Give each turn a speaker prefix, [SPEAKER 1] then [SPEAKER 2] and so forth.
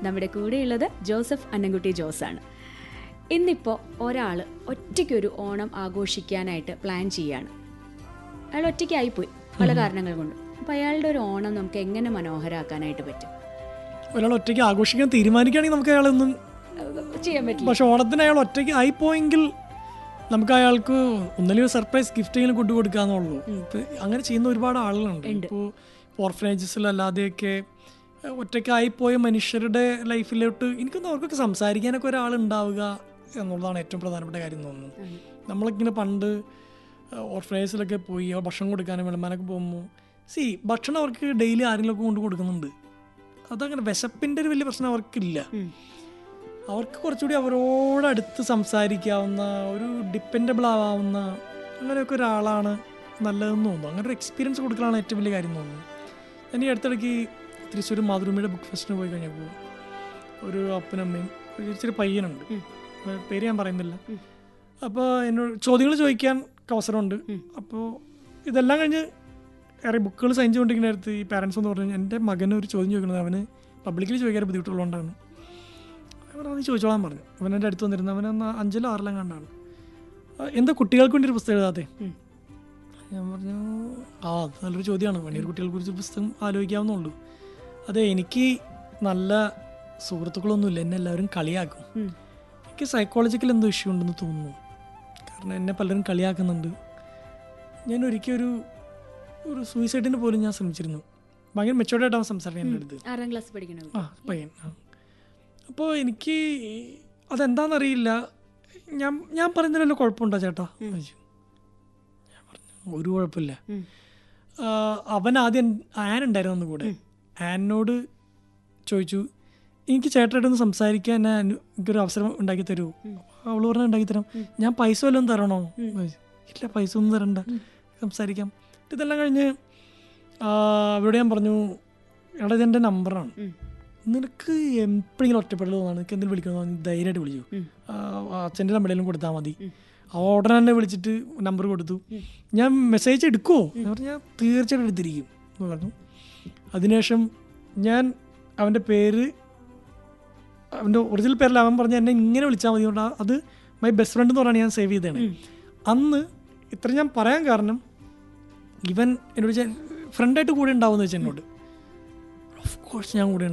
[SPEAKER 1] നമ്മുടെ കൂടെയുള്ളത് ജോസഫ് അന്നൻകുട്ടി ജോസാണ് ഇന്നിപ്പോൾ ഒരാൾ ഒറ്റയ്ക്കൊരു ഓണം ആഘോഷിക്കാനായിട്ട് പ്ലാൻ ചെയ്യാണ് അയാൾ ഒറ്റയ്ക്കായിപ്പോയി പല കാരണങ്ങൾ കൊണ്ട് അപ്പോൾ അയാളുടെ ഒരു ഓണം നമുക്ക് എങ്ങനെ മനോഹരമാക്കാനായിട്ട് പറ്റും
[SPEAKER 2] ഒരാൾ ഒറ്റയ്ക്ക് ആഘോഷിക്കാൻ തീരുമാനിക്കുകയാണെങ്കിൽ നമുക്ക് അയാളൊന്നും
[SPEAKER 1] അത് ചെയ്യാൻ പറ്റില്ല
[SPEAKER 2] പക്ഷെ ഓണത്തിന് അയാൾ ഒറ്റയ്ക്ക് ആയിപ്പോയെങ്കിൽ നമുക്ക് അയാൾക്ക് ഒന്നല്ലെങ്കിൽ സർപ്രൈസ് ഗിഫ്റ്റെങ്കിലും കൊണ്ടു കൊടുക്കാന്നുള്ളൂ ഇപ്പൊ അങ്ങനെ ചെയ്യുന്ന ഒരുപാട് ആളുകളുണ്ട് ഇപ്പോൾ ഓർഫനേജസിലല്ലാതെയൊക്കെ ഒറ്റയ്ക്കായിപ്പോയ മനുഷ്യരുടെ ലൈഫിലോട്ട് എനിക്കൊന്നും അവർക്കൊക്കെ സംസാരിക്കാനൊക്കെ ഒരാളുണ്ടാവുക എന്നുള്ളതാണ് ഏറ്റവും പ്രധാനപ്പെട്ട കാര്യം എന്ന് തോന്നുന്നു നമ്മളിങ്ങനെ പണ്ട് ഓർഫനേജസിലൊക്കെ പോയി അവർ ഭക്ഷണം കൊടുക്കാനും വിളമ്പാനൊക്കെ പോകുമ്പോൾ സി ഭക്ഷണം അവർക്ക് ഡെയിലി ആരെങ്കിലുമൊക്കെ കൊണ്ട് കൊടുക്കുന്നുണ്ട് അതങ്ങനെ വിശപ്പിൻ്റെ ഒരു വലിയ പ്രശ്നം അവർക്കില്ല
[SPEAKER 1] ഉം.
[SPEAKER 2] അവർക്ക് കുറച്ചുകൂടി അവരോടടുത്ത് സംസാരിക്കാവുന്ന ഒരു ഡിപ്പെൻഡബിൾ ആവാവുന്ന അങ്ങനെയൊക്കെ ഒരാളാണ് നല്ലതെന്ന് തോന്നുന്നു അങ്ങനെ ഒരു എക്സ്പീരിയൻസ് കൊടുക്കലാണ് ഏറ്റവും വലിയ കാര്യം എന്ന് തോന്നുന്നു ഞാൻ ഈ അടുത്തിടയ്ക്ക് തൃശ്ശൂർ മാതൃഭൂമിയുടെ ബുക്ക് ഫെസ്റ്റിന് പോയി കഴിഞ്ഞപ്പോൾ ഒരു അപ്പനമ്മയും ഒരു ഇച്ചിരി പയ്യനുണ്ട് അപ്പൊ പേര് ഞാൻ പറയുന്നില്ല
[SPEAKER 1] ഉം.
[SPEAKER 2] അപ്പോൾ എന്നോട് ചോദ്യങ്ങൾ ചോദിക്കാൻ അവസരമുണ്ട്
[SPEAKER 1] ഉം.
[SPEAKER 2] അപ്പോൾ ഇതെല്ലാം കഴിഞ്ഞ് ഏറെ ബുക്കുകൾ സൈൻ ചെയ്തുകൊണ്ടിരിക്കുന്ന നേരത്ത് ഈ പാരൻസ് എന്ന് പറഞ്ഞു എൻ്റെ മകന് ഒരു ചോദ്യം ചോദിക്കുന്നത് അവന് പബ്ലിക്കിൽ ചോദിക്കാൻ ബുദ്ധിമുട്ടുള്ളതുകൊണ്ടാണ് അവൻ അത് ചോദിച്ചോളാൻ പറഞ്ഞു അവൻ എൻ്റെ അടുത്ത് വന്നിരുന്നു അവൻ അന്ന് അഞ്ചിലോ ആറിലും കണ്ടാണ് ആ, എന്താ കുട്ടികൾക്ക് വേണ്ടി ഒരു പുസ്തകം എഴുതാതെ
[SPEAKER 1] ഉം.
[SPEAKER 2] ഞാൻ പറഞ്ഞു ആ അത് നല്ലൊരു ചോദ്യമാണ് വണ്ടിയൊരു കുട്ടികളെ കുറിച്ച് പുസ്തകം ആലോചിക്കാവുന്നുള്ളൂ അതെ എനിക്ക് നല്ല സുഹൃത്തുക്കളൊന്നുമില്ല എന്നെ എല്ലാവരും കളിയാക്കും
[SPEAKER 1] ഉം.
[SPEAKER 2] എനിക്ക് സൈക്കോളജിക്കൽ എന്തോ ഇഷ്യൂ ഉണ്ടെന്ന് തോന്നുന്നു കാരണം എന്നെ പലരും കളിയാക്കുന്നുണ്ട് ഞാൻ ഒരിക്കൽ ഒരു ഒരു സൂയിസൈഡിന് പോലും ഞാൻ ശ്രമിച്ചിരുന്നു ഭയങ്കര മെച്ചോർഡായിട്ടാണ് സംസാരിക്കാൻ എൻ്റെ അടുത്ത്
[SPEAKER 1] ആറാം ക്ലാസ് പഠിക്കണ കുട്ടി.
[SPEAKER 2] ആ പയ്യൻ ആ അപ്പോൾ എനിക്ക് അതെന്താണെന്നറിയില്ല ഞാൻ ഞാൻ പറയുന്നതിലല്ലോ കുഴപ്പമുണ്ടോ ചേട്ടാ ചോദിച്ചു. ഞാൻ പറഞ്ഞു ഒരു കുഴപ്പമില്ല
[SPEAKER 1] ഉം.
[SPEAKER 2] ആ, അവൻ ആദ്യം ആൻ ഉണ്ടായിരുന്നു അന്ന് കൂടെ ആനോട് ചോദിച്ചു എനിക്ക് ചേട്ടനായിട്ടൊന്ന് സംസാരിക്കാൻ ഞാൻ എനിക്കൊരു അവസരം ഉണ്ടാക്കി തരൂ അവള് പറഞ്ഞാൽ ഉണ്ടാക്കി തരാം ഞാൻ പൈസ വല്ലതും തരണോ ചോദിച്ചു. ഇല്ല പൈസ ഒന്നും തരണ്ട സംസാരിക്കാം ഇതെല്ലാം കഴിഞ്ഞ് ആ, അവരോട് ഞാൻ പറഞ്ഞു എടാ ഇതെൻ്റെ നമ്പറാണ്
[SPEAKER 1] ഉം.
[SPEAKER 2] നിനക്ക് എപ്പോഴെങ്കിലും ഒറ്റപ്പെടൽ തോന്നാണ് നിനക്ക് എന്തെങ്കിലും വിളിക്കണമെന്ന് നീ ധൈര്യമായിട്ട് വിളിച്ചു
[SPEAKER 1] ഉം.
[SPEAKER 2] അച്ഛൻ്റെ നമ്പറിലും കൊടുത്താൽ മതി അവ ഉടനെ തന്നെ വിളിച്ചിട്ട് നമ്പർ കൊടുത്തു ഞാൻ മെസ്സേജ് എടുക്കുമോ എന്ന് പറഞ്ഞാൽ തീർച്ചയായിട്ടും എടുത്തിരിക്കും എന്ന് പറഞ്ഞു അതിനുശേഷം ഞാൻ അവൻ്റെ പേര് അവൻ്റെ ഒറിജിനൽ പേരിൽ അവൻ പറഞ്ഞ എന്നെ ഇങ്ങനെ വിളിച്ചാൽ മതി കൊണ്ട് അത് മൈ ബെസ്റ്റ് ഫ്രണ്ട് എന്ന് പറഞ്ഞാണ് ഞാൻ സേവ് ചെയ്തതാണ് അന്ന് ഇത്ര ഞാൻ പറയാൻ കാരണം ഇവൻ എന്നോട് ഫ്രണ്ടായിട്ട് കൂടെ ഉണ്ടാവുമെന്ന് വെച്ചാൽ എന്നോട് ഓഫ് കോഴ്സ് ഞാൻ കൂടെ ഉണ്ട്